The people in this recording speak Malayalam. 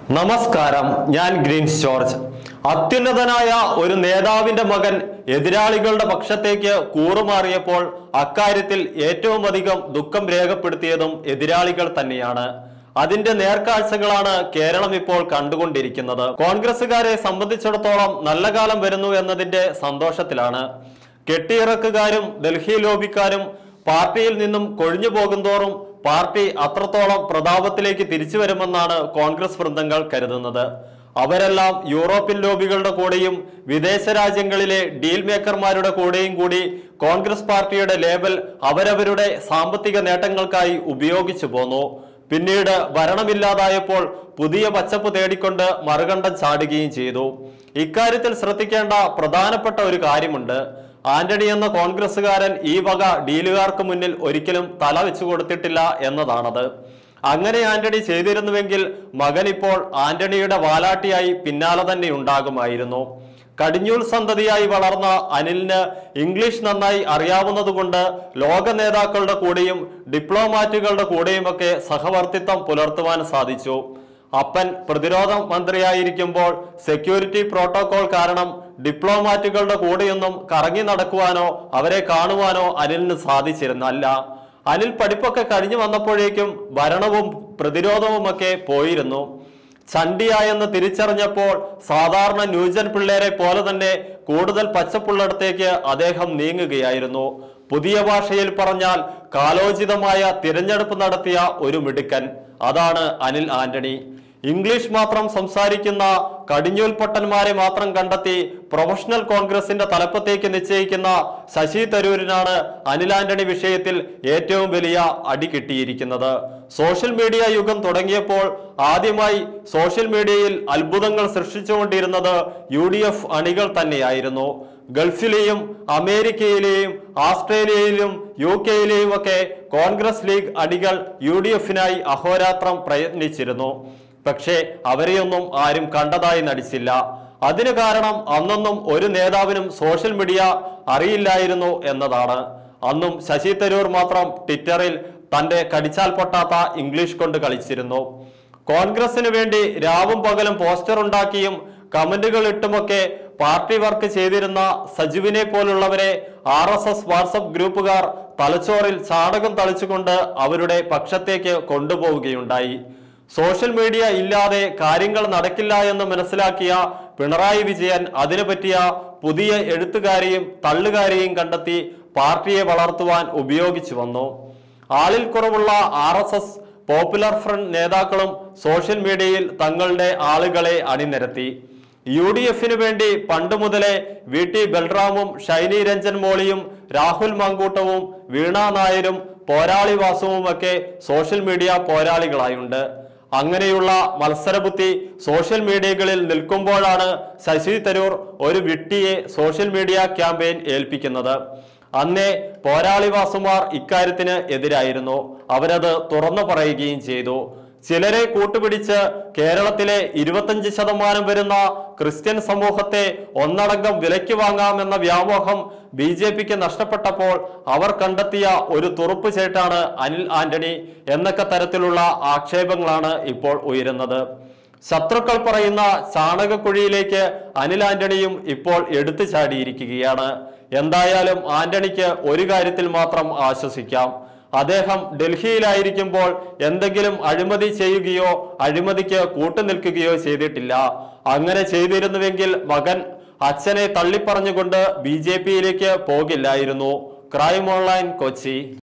നമസ്കാരം ഞാൻ ഗ്രീൻ ജോർജ് അത്യുന്നതനായ ഒരു നേതാവിന്റെ മകൻ എതിരാളികളുടെ പക്ഷത്തേക്ക് കൂറുമാറിയപ്പോൾ അക്കാര്യത്തിൽ ഏറ്റവും അധികം ദുഃഖം രേഖപ്പെടുത്തിയതും എതിരാളികൾ തന്നെയാണ് അതിന്റെ നേർക്കാഴ്ചകളാണ് കേരളം ഇപ്പോൾ കണ്ടുകൊണ്ടിരിക്കുന്നത് കോൺഗ്രസുകാരെ സംബന്ധിച്ചിടത്തോളം നല്ല കാലം വരുന്നു എന്നതിന്റെ സന്തോഷത്തിലാണ് കെട്ടിയിറക്കുകാരും ഡൽഹി ലോബിക്കാരും പാർട്ടിയിൽ നിന്നും കൊഴിഞ്ഞു പോകുന്തോറും പാർട്ടി അത്രത്തോളം പ്രതാപത്തിലേക്ക് തിരിച്ചു വരുമെന്നാണ് കോൺഗ്രസ് വൃന്ദങ്ങൾ കരുതുന്നത് അവരെല്ലാം യൂറോപ്യൻ ലോബികളുടെ കൂടെയും വിദേശ രാജ്യങ്ങളിലെ ഡീൽ മേക്കർമാരുടെ കൂടെയും കൂടി കോൺഗ്രസ് പാർട്ടിയുടെ ലേബൽ അവരവരുടെ സാമ്പത്തിക നേട്ടങ്ങൾക്കായി ഉപയോഗിച്ചു പോന്നു പിന്നീട് ഭരണമില്ലാതായപ്പോൾ പുതിയ പച്ചപ്പ് തേടിക്കൊണ്ട് മറുകണ്ഠം ചാടുകയും ചെയ്തു ഇക്കാര്യത്തിൽ ശ്രദ്ധിക്കേണ്ട പ്രധാനപ്പെട്ട ഒരു കാര്യമുണ്ട് ആന്റണി എന്ന കോൺഗ്രസുകാരൻ ഈ വക ഡീലുകാർക്ക് മുന്നിൽ ഒരിക്കലും തല വെച്ചു കൊടുത്തിട്ടില്ല എന്നതാണത് അങ്ങനെ ആന്റണി ചെയ്തിരുന്നുവെങ്കിൽ മകൻ ഇപ്പോൾ ആന്റണിയുടെ വാലാട്ടിയായി പിന്നാലെ തന്നെ ഉണ്ടാകുമായിരുന്നു കടിഞ്ഞൂൽ സന്തതിയായി വളർന്ന അനിലിന് ഇംഗ്ലീഷ് നന്നായി അറിയാവുന്നതുകൊണ്ട് ലോക നേതാക്കളുടെ കൂടെയും ഡിപ്ലോമാറ്റുകളുടെ കൂടെയുമൊക്കെ സഹവർത്തിത്വം പുലർത്തുവാൻ സാധിച്ചു അപ്പൻ പ്രതിരോധ മന്ത്രിയായിരിക്കുമ്പോൾ സെക്യൂരിറ്റി പ്രോട്ടോകോൾ കാരണം ഡിപ്ലോമാറ്റുകളുടെ കൂടെയൊന്നും കറങ്ങി നടക്കുവാനോ അവരെ കാണുവാനോ അനിലിന് സാധിച്ചിരുന്നല്ല അനിൽ പഠിപ്പൊക്കെ കഴിഞ്ഞു വന്നപ്പോഴേക്കും ഭരണവും പ്രതിരോധവുമൊക്കെ പോയിരുന്നു ചണ്ടിയായെന്ന് തിരിച്ചറിഞ്ഞപ്പോൾ സാധാരണ ന്യൂജൻ പിള്ളേരെ പോലെ തന്നെ കൂടുതൽ പച്ചപ്പുള്ളിടത്തേക്ക് അദ്ദേഹം നീങ്ങുകയായിരുന്നു പുതിയ ഭാഷയിൽ പറഞ്ഞാൽ കാലോചിതമായ തിരഞ്ഞെടുപ്പ് നടത്തിയ ഒരു മിടുക്കൻ അതാണ് അനിൽ ആന്റണി ഇംഗ്ലീഷ് മാത്രം സംസാരിക്കുന്ന കടിഞ്ഞൂൽ പൊട്ടന്മാരെ മാത്രം കണ്ടെത്തി പ്രൊഫഷണൽ കോൺഗ്രസിന്റെ തലപ്പത്തേക്ക് നിശ്ചയിക്കുന്ന ശശി തരൂരിനാണ് അനിൽ ആന്റണി വിഷയത്തിൽ ഏറ്റവും വലിയ അടി കിട്ടിയിരിക്കുന്നത് സോഷ്യൽ മീഡിയ യുഗം തുടങ്ങിയപ്പോൾ ആദ്യമായി സോഷ്യൽ മീഡിയയിൽ അത്ഭുതങ്ങൾ സൃഷ്ടിച്ചുകൊണ്ടിരുന്നത് യു ഡി എഫ് അണികൾ തന്നെയായിരുന്നു ഗൾഫിലെയും അമേരിക്കയിലെയും ആസ്ട്രേലിയയിലും യു കെയിലെയും ഒക്കെ കോൺഗ്രസ് ലീഗ് അണികൾ യു ഡി എഫിനായി അഹോരാത്രം പ്രയത്നിച്ചിരുന്നു പക്ഷേ അവരെയൊന്നും ആരും കണ്ടതായി നടിച്ചില്ല അതിന് കാരണം അന്നൊന്നും ഒരു നേതാവിനും സോഷ്യൽ മീഡിയ അറിയില്ലായിരുന്നു എന്നതാണ് അന്നും ശശി തരൂർ മാത്രം ട്വിറ്ററിൽ തന്റെ കടിച്ചാൽ പൊട്ടാത്ത ഇംഗ്ലീഷ് കൊണ്ട് കളിച്ചിരുന്നു കോൺഗ്രസിന് വേണ്ടി രാവും പകലും പോസ്റ്റർ ഉണ്ടാക്കിയും കമന്റുകൾ ഇട്ടുമൊക്കെ പാർട്ടി വർക്ക് ചെയ്തിരുന്ന സജുവിനെ പോലുള്ളവരെ ആർ എസ് എസ് വാട്സപ്പ് ഗ്രൂപ്പുകാർ തലച്ചോറിൽ ചാണകം തളിച്ചുകൊണ്ട് അവരുടെ പക്ഷത്തേക്ക് കൊണ്ടുപോവുകയുണ്ടായി സോഷ്യൽ മീഡിയ ഇല്ലാതെ കാര്യങ്ങൾ നടക്കില്ല എന്ന് മനസ്സിലാക്കിയ പിണറായി വിജയൻ അതിനു പറ്റിയ പുതിയ എഴുത്തുകാരെയും തള്ളുകാരെയും കണ്ടെത്തി പാർട്ടിയെ വളർത്തുവാൻ ഉപയോഗിച്ചു വന്നു ആളിൽ കുറവുള്ള R S S popular front നേതാക്കളും സോഷ്യൽ മീഡിയയിൽ തങ്ങളുടെ ആളുകളെ അണിനിരത്തി യു ഡി എഫിന് വേണ്ടി പണ്ട് മുതലേ വി ടി ബൽറാമും ഷൈനി രഞ്ജൻ മോളിയും രാഹുൽ മങ്കൂട്ടവും വീണ നായരും പോരാളി വാസുവും ഒക്കെ സോഷ്യൽ മീഡിയ പോരാളികളായുണ്ട് അങ്ങനെയുള്ള മത്സരബുദ്ധി സോഷ്യൽ മീഡിയകളിൽ നിൽക്കുമ്പോഴാണ് ശശി തരൂർ ഒരു വിട്ടിയെ സോഷ്യൽ മീഡിയ ക്യാമ്പയിൻ ഏൽപ്പിക്കുന്നത് അന്നേ പോരാളിവാസുമാർ ഇക്കാര്യത്തിന് എതിരായിരുന്നു അവരത് തുറന്നു പറയുകയും ചെയ്തു ചിലരെ കൂട്ടുപിടിച്ച് കേരളത്തിലെ ഇരുപത്തഞ്ച് ശതമാനം വരുന്ന ക്രിസ്ത്യൻ സമൂഹത്തെ ഒന്നടങ്കം വിലയ്ക്ക് വാങ്ങാമെന്ന വ്യാമോഹം ബി ജെ പിക്ക് നഷ്ടപ്പെട്ടപ്പോൾ അവർ കണ്ടെത്തിയ ഒരു തുറുപ്പ് ചേട്ടാണ് അനിൽ ആന്റണി എന്നൊക്കെ തരത്തിലുള്ള ആക്ഷേപങ്ങളാണ് ഇപ്പോൾ ഉയരുന്നത് ശത്രുക്കൾ പറയുന്ന ചാണകക്കുഴിയിലേക്ക് അനിൽ ആന്റണിയും ഇപ്പോൾ എടുത്തു ചാടിയിരിക്കുകയാണ് എന്തായാലും ആന്റണിക്ക് ഒരു കാര്യത്തിൽ മാത്രം ആശ്വസിക്കാം അദ്ദേഹം ഡൽഹിയിലായിരിക്കുമ്പോൾ എന്തെങ്കിലും അഴിമതി ചെയ്യുകയോ അഴിമതിക്ക് കൂട്ടുനിൽക്കുകയോ ചെയ്തിട്ടില്ല അങ്ങനെ ചെയ്തിരുന്നുവെങ്കിൽ മകൻ അച്ഛനെ തള്ളിപ്പറഞ്ഞുകൊണ്ട് ബി ജെ പിയിലേക്ക് പോകില്ലായിരുന്നു ക്രൈം ഓൺലൈൻ കൊച്ചി